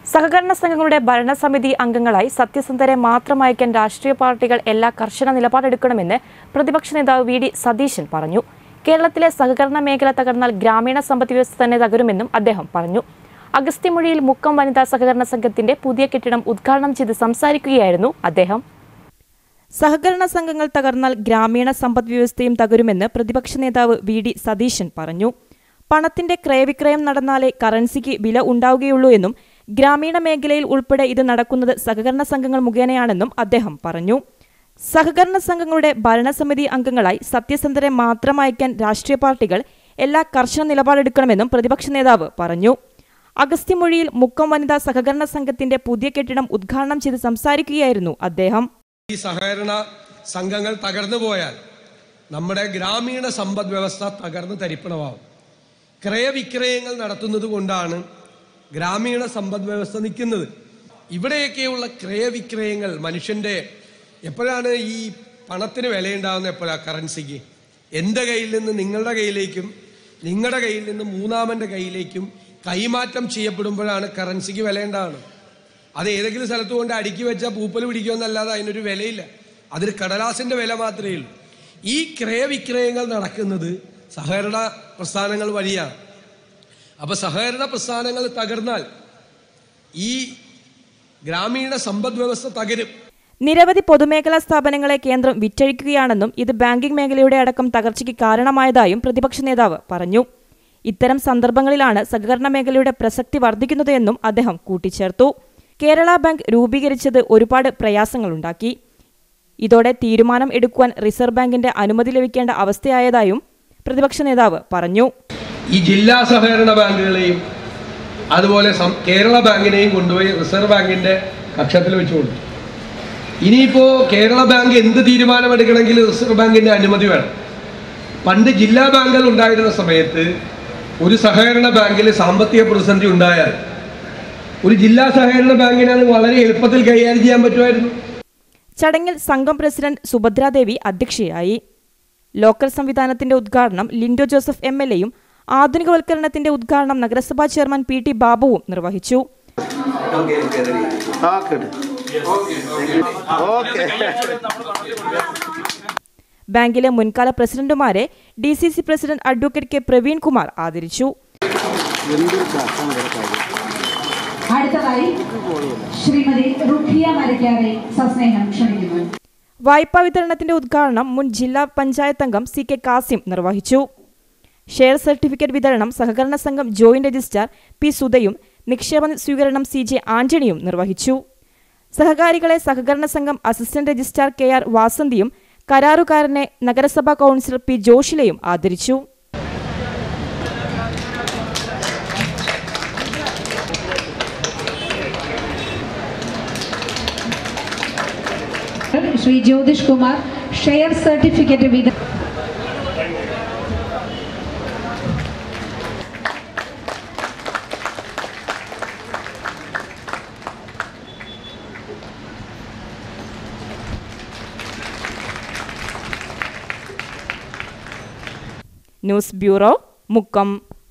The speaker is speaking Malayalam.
സഹകരണ സംഘങ്ങളുടെ ഭരണസമിതി അംഗങ്ങളായി സത്യസന്ധരെ മാത്രം അയക്കാൻ രാഷ്ട്രീയ പാർട്ടികൾ എല്ലാ കർശന നിലപാടെടുക്കണമെന്ന് പ്രതിപക്ഷ നേതാവ് വി ഡി സതീശൻ പറഞ്ഞു കേരളത്തിലെ സഹകരണ മേഖല തകർന്നാൽ ഗ്രാമീണ സമ്പദ് വ്യവസ്ഥ തന്നെ തകരുമെന്നും അദ്ദേഹം പറഞ്ഞു അഗസ്ത്യമൊഴിയിൽ മുക്കം വനിതാ സഹകരണ സംഘത്തിന്റെ പുതിയ കെട്ടിടം ഉദ്ഘാടനം ചെയ്ത് സംസാരിക്കുകയായിരുന്നു അദ്ദേഹം സഹകരണ സംഘങ്ങൾ തകർന്നാൽ ഗ്രാമീണ സമ്പദ് വ്യവസ്ഥയും തകരുമെന്ന് പ്രതിപക്ഷ നേതാവ് വി ഡി സതീശൻ പറഞ്ഞു പണത്തിന്റെ ക്രയവിക്രയം നടന്നാലേ കറൻസിക്ക് വില ഉണ്ടാവുകയുള്ളൂ എന്നും ഗ്രാമീണ മേഖലയിൽ ഉൾപ്പെടെ ഇത് നടക്കുന്നത് സഹകരണ സംഘങ്ങൾ മുഖേനയാണെന്നും അദ്ദേഹം പറഞ്ഞു സഹകരണ സംഘങ്ങളുടെ ഭരണസമിതി അംഗങ്ങളായി സത്യസന്ധരെ മാത്രം അയക്കാൻ രാഷ്ട്രീയ പാർട്ടികൾ എല്ലാ കർശന നിലപാടെടുക്കണമെന്നും പ്രതിപക്ഷ നേതാവ് പറഞ്ഞു അഗസ്ത്യമൊഴിയിൽ മുക്കം വനിതാ സഹകരണ സംഘത്തിന്റെ പുതിയ കെട്ടിടം ഉദ്ഘാടനം ചെയ്ത് സംസാരിക്കുകയായിരുന്നു അദ്ദേഹം ഈ സഹകരണ സംഘങ്ങൾ തകർന്നു പോയാൽ നമ്മുടെ ഗ്രാമീണ സമ്പദ് വ്യവസ്ഥ തകർന്ന് തരിപ്പണമാവും ക്രയവിക്രയങ്ങൾ നടത്തുന്നത് കൊണ്ടാണ് ഗ്രാമീണ സമ്പദ് വ്യവസ്ഥ നിൽക്കുന്നത് ഇവിടെയൊക്കെയുള്ള ക്രയവിക്രയങ്ങൾ മനുഷ്യന്റെ എപ്പോഴാണ് ഈ പണത്തിന് വിലയുണ്ടാകുന്നത് എപ്പോഴാണ് കറൻസിക്ക് എൻ്റെ കയ്യിൽ നിന്ന് നിങ്ങളുടെ കയ്യിലേക്കും നിങ്ങളുടെ കയ്യിൽ നിന്ന് മൂന്നാമൻ്റെ കയ്യിലേക്കും കൈമാറ്റം ചെയ്യപ്പെടുമ്പോഴാണ് കറൻസിക്ക് വിലയുണ്ടാകുന്നത് അത് ഏതെങ്കിലും സ്ഥലത്ത് കൊണ്ട് അടുക്കി വെച്ചാൽ പൂപ്പൽ പിടിക്കുമെന്നല്ലാതെ അതിനൊരു വിലയില്ല അതൊരു കടലാസിന്റെ വില മാത്രമേ ഉള്ളൂ ഈ ക്രയവിക്രയങ്ങൾ നടക്കുന്നത് സഹകരണ പ്രസ്ഥാനങ്ങൾ വഴിയാണ് അപ്പൊ സഹകരണ പ്രസ്ഥാനങ്ങൾ തകർന്നാൽ ഈ ഗ്രാമീണ സമ്പദ് വ്യവസ്ഥ തകരും നിരവധി പൊതുമേഖലാ സ്ഥാപനങ്ങളെ കേന്ദ്രം വിറ്റഴിക്കുകയാണെന്നും ഇത് ബാങ്കിംഗ് മേഖലയുടെ അടക്കം തകർച്ചയ്ക്ക് കാരണമായതായും പ്രതിപക്ഷ നേതാവ് പറഞ്ഞു ഇത്തരം സന്ദർഭങ്ങളിലാണ് സഹകരണ മേഖലയുടെ പ്രസക്തി വർദ്ധിക്കുന്നത് എന്നും അദ്ദേഹം കൂട്ടിച്ചേർത്തു കേരള ബാങ്ക് രൂപീകരിച്ചത് ഒരുപാട് പ്രയാസങ്ങളുണ്ടാക്കി ഇതോടെ തീരുമാനം എടുക്കുവാൻ റിസർവ് ബാങ്കിന്റെ അനുമതി ലഭിക്കേണ്ട അവസ്ഥയായതായും പ്രതിപക്ഷ നേതാവ് പറഞ്ഞു ഈ ജില്ലാ സഹകരണ ബാങ്കുകളെയും അതുപോലെ സം- കേരള ബാങ്കിനെയും കൊണ്ടുപോയി റിസർവ് ബാങ്കിന്റെ കക്ഷത്തിൽ വെച്ചു കൊടുത്തു ഇനിയിപ്പോ കേരള ബാങ്ക് എന്ത് തീരുമാനമെടുക്കണമെങ്കിൽ റിസർവ് ബാങ്കിന്റെ അനുമതി വേണം പണ്ട് ജില്ലാ ബാങ്കുകൾ ഉണ്ടായിരുന്ന സമയത്ത് ഒരു സഹകരണ ബാങ്കിൽ സാമ്പത്തിക പ്രതിസന്ധി ഉണ്ടായാൽ ഒരു ജില്ലാ സഹകരണ ബാങ്കിനെ അത് വളരെ എളുപ്പത്തിൽ കൈകാര്യം ചെയ്യാൻ പറ്റുമായിരുന്നു ചടങ്ങിൽ സംഘം പ്രസിഡന്റ് സുഭദ്രാദേവി അധ്യക്ഷയായി ലോക്കൽ സംവിധാനത്തിന്റെ ഉദ്ഘാടനം ലിൻഡോ ജോസഫ് എം എൽ എയും ആധുനികവൽക്കരണത്തിന്റെ ഉദ്ഘാടനം നഗരസഭാ ചെയർമാൻ പി ടി ബാബുവും നിർവഹിച്ചു ഓക്കെ ഓക്കെ ബാങ്കിലെ മുൻകാല പ്രസിഡന്റുമാരെ D C C president advocate K Praveen Kumar ആദരിച്ചു അടുത്തതായി ശ്രീമതി റുഖിയ മരക്കാരെ സസ്നേഹം ക്ഷണിക്കുന്നു വായ്പാ വിതരണത്തിന്റെ ഉദ്ഘാടനം മുൻ ജില്ലാ പഞ്ചായത്ത് അംഗം സി കെ കാസിം നിർവഹിച്ചു ഷെയർ സർട്ടിഫിക്കറ്റ് വിതരണം സഹകരണ സംഘം ജോയിന്റ് രജിസ്ട്രാർ പി സുധയും നിക്ഷേപ സ്വീകരണം സി ജെ ആന്റണിയും നിർവഹിച്ചു സഹകാരികളെ സഹകരണ സംഘം അസിസ്റ്റന്റ് രജിസ്ട്രാർ കെ ആർ വാസന്തിയും കരാറുകാരനെ നഗരസഭാ കൗൺസിലർ പി ജോഷിലയും ആദരിച്ചു ശ്രീ ജ്യോതിഷ് കുമാർ ഷെയർ സർട്ടിഫിക്കറ്റ് വിത ന്യൂസ് ബ്യൂറോ മുക്കം